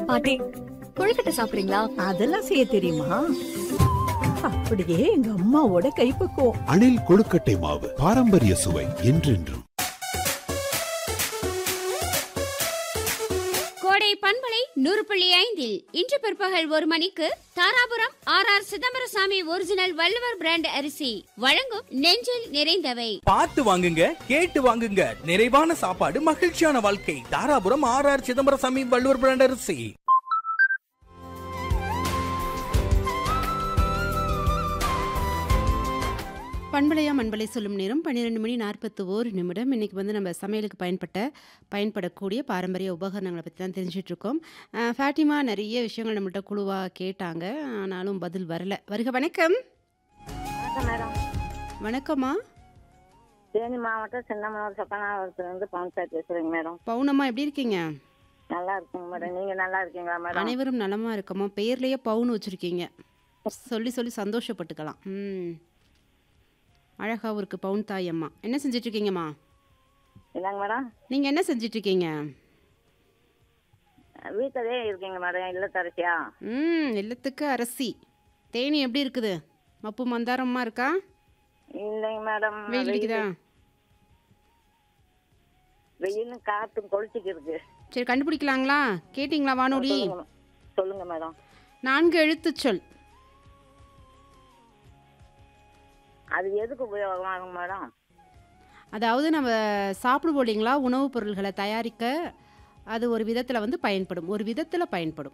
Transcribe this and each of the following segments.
பாட்டி கொழுக்கட்டை சாப்பிடுறீங்களா அதெல்லாம் செய்ய தெரியுமா அப்படியே எங்க அம்மாவோட கைப்பக்குவம் அணில் கொழுக்கட்டை மாவு பாரம்பரிய சுவை என்றென்றும் கோடை பண்பலை நூறு புள்ளி ஐந்தில் இன்று பிற்பகல் ஒரு மணிக்கு Dharapuram R R Chidambarasamy original Valluvar brand அரிசி வழங்கும் நெஞ்சில் நிறைந்தவை பார்த்து வாங்குங்க கேட்டு வாங்குங்க நிறைவான சாப்பாடு மகிழ்ச்சியான வாழ்க்கை Dharapuram R R Chidambarasamy Valluvar brand அரிசி பண்பலையா மண்பலை சொல்லும் நேரம் பன்னிரெண்டு மணி நாற்பத்தி ஓரு நிமிடம் இன்னைக்கு வந்து நம்ம சமையலுக்கு பயன்பட்ட பயன்படக்கூடிய பாரம்பரிய உபகரணங்களை பற்றி தான் தெரிஞ்சுட்டு இருக்கோம் அஹ், ஃபேட்டிமா நிறைய விஷயங்கள் நம்மள்ட்ட குழுவாக கேட்டாங்க ஆனாலும் பதில் வரல வருக வணக்கம் வணக்கம் மேடம் வணக்கம்மா தேனி மாவட்டம் சின்னமனூர் சொக்கனாவரத்துலேருந்து பவுன்சார் பேசுகிறேங்க மேடம் பவுனம்மா எப்படி இருக்கீங்க நல்லா இருக்குங்க மேடம் நீங்கள் நல்லா இருக்கீங்களா மேடம் அனைவரும் நலமா இருக்கம்மா பெயர்லயே பவுன் வச்சிருக்கீங்க சொல்லி சொல்லி சந்தோஷப்பட்டுக்கலாம் ம் அழகாவும் இருக்கு பவுன் தாய் அம்மா என்ன செஞ்சுட்டு இருக்கீங்கம்மா என்னங்க மேடம் நீங்க என்ன செஞ்சுட்டு இருக்கீங்க வீட்டிலே இருக்கீங்க மேடம் இல்லத்தரசியா ம் இல்லத்துக்கு அரசி தேனி எப்படி இருக்குது மப்பு மந்தாரமா இருக்கா இல்லைங்க மேடம் வெயில் அடிக்குதா வெயிலும் காற்றும் கொளிச்சுக்கு இருக்கு சரி கண்டுபிடிக்கலாங்களா கேட்டிங்களா வானொலி சொல்லுங்க சொல்லுங்க மேடம் நான்கு எழுத்துச் சொல் அது எதுக்கு உபயோகமாகும் மேடம் அதாவது நம்ம சாப்பிடுவோம் இல்லைங்களா உணவுப் பொருள்களை தயாரிக்க அது ஒரு விதத்தில் வந்து பயன்படும் ஒரு விதத்தில் பயன்படும்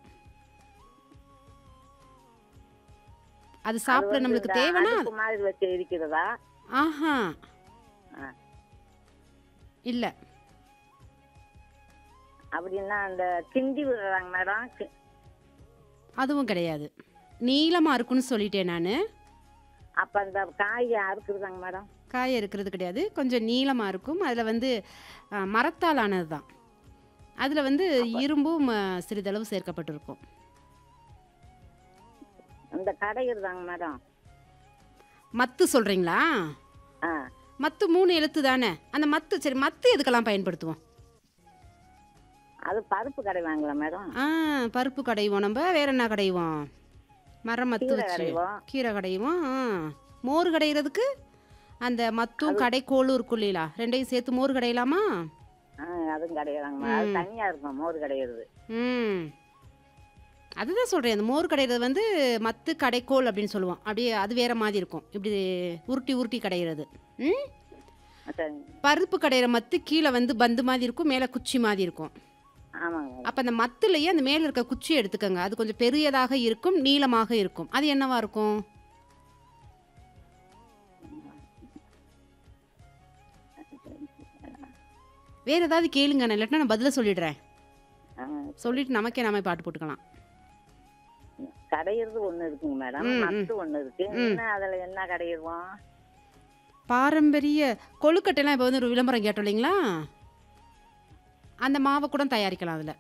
அது சாப்பிட அது வந்து நம்மளுக்கு இந்த தேவைன்னா அடுப்பு மாதிரி வச்சு இருக்கிறதா ஆஹா ஆ. இல்லை அப்படின்னா அந்த கிண்டி விடுறாங்க மேடம் கி- அதுவும் கிடையாது நீளமாக இருக்குன்னு சொல்லிட்டேன் நான் அப்ப அந்த காய் அறுக்குறதாங்க மேடம் காய இருக்கிறது கிடையாது கொஞ்சம் நீளமாக இருக்கும் அதில் வந்து ஆ, மரத்தால் ஆனது தான் அதில் வந்து இரும்பும் ஆ, சிறிதளவு சேர்க்கப்பட்டிருக்கும் அந்த கடையிறதாங்க மேடம் மத்து சொல்கிறீங்களா ஆ மத்து மூணு எழுத்து தானே அந்த மத்து சரி மத்து எதுக்கெல்லாம் பயன்படுத்துவோம் அது பருப்பு கடைவாங்களா மேடம் ஆ பருப்பு கடைவோம் நம்ம வேற என்ன கடைவோம் மரம் மத்து கீரை வச்சு கடைவோம். கீரை கடைவோம் ஆ. மோர் கடைகிறதுக்கு அந்த மத்தும் கடைக்கோளும் இருக்கும் இல்லையா ரெண்டையும் சேர்த்து மோர் கடையலாமா ஆ அதுவும் கடையிறாங்க மேடம் அது தனியா இருக்கும் மோர் கடையிறது ம் அதுதான் சொல்கிறேன் அந்த மோர் கடையிறது வந்து மத்து கடைக்கோல் அப்படின்னு சொல்லுவோம் அப்படியே அது வேற மாதிரி இருக்கும் இப்படி உருட்டி உருட்டி கடையிறது ம் சரிங்க பருப்பு கடையிற மத்து கீழே வந்து பந்து மாதிரி இருக்கும் மேலே குச்சி மாதிரி இருக்கும் ஆமாங்க மேடம் அப்போ அந்த மத்துலேயே அந்த மேலே இருக்க குச்சியை எடுத்துக்கோங்க அது கொஞ்சம் பெரியதாக இருக்கும் நீளமாக இருக்கும் அது என்னவா இருக்கும் வேற ஏதாவது கேளுங்க நான் இல்லாட்டினா நான் பதில சொல்லிடுறேன் ஆ, சொல்லிட்டு நமக்கே நாம பாட்டு போட்டுக்கலாம் கடையிறது ஒண்ணு இருக்குங்க மேடம் ம், ம். மத்து ஒண்ணு இருக்கு ம். என்ன அதுல என்ன கடையிடுவோம் பாரம்பரிய கொழுக்கட்டைலாம் இப்போ வந்து ஒரு விளம்பரம் கேட்டோம் இல்லைங்களா அந்த மாவை கூட தயாரிக்கலாம் அதில்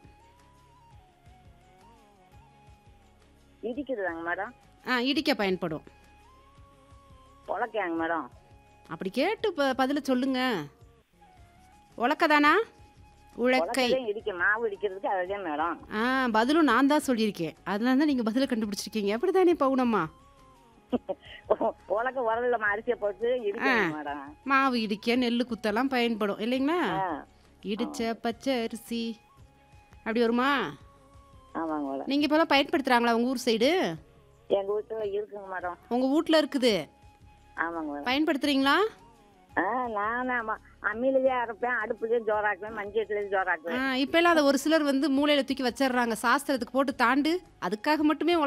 இடிக்குதுதாங்க மேடம் ஆ இடிக்க பயன்படும் உலக்கையாங்க மேடம் அப்படி கேட்டு இப்போ பதில சொல்லுங்க உலக்கதானா உழக்கை உலக்கையும் இடிக்க மாவு இடிக்கிறதுக்கு அதுதான் மேடம் ஆ பதிலும் நான் தான் சொல்லியிருக்கேன் அதனால தான் நீங்கள் பதிலை கண்டுபிடிச்சிருக்கீங்க அப்படிதானே பவுனம்மா உலக்க உரல்ல அரிசியை போட்டு இடிக்கணும் மேடம் மாவு இடிக்க நெல் குத்தெல்லாம் பயன்படும் இல்லைங்களா ஆ, இடிச்ச பச்சை அரிசி அப்படி வருமா ஆமாங்க மேடம் நீங்கள் இப்போலாம் பயன்படுத்துகிறாங்களா உங்கள் ஊர் சைடு எங்க வீட்டுல இருக்குங்க மேடம் உங்கள் வீட்டில் இருக்குது ஆமாங்க மேடம் பயன்படுத்துகிறீங்களா ஆ நான் ஆமா அம்மிலேயே அரைப்பேன் அடுப்புலயும் ஜோராக்குவேன் மஞ்சட்டுலயும் ஆ ஜோராக்குவேன் இப்போல்லாம் அதை ஒரு சிலர் வந்து மூளையில் தூக்கி வச்சிடுறாங்க சாஸ்திரத்துக்கு போட்டு தாண்டு அதுக்காக மட்டுமே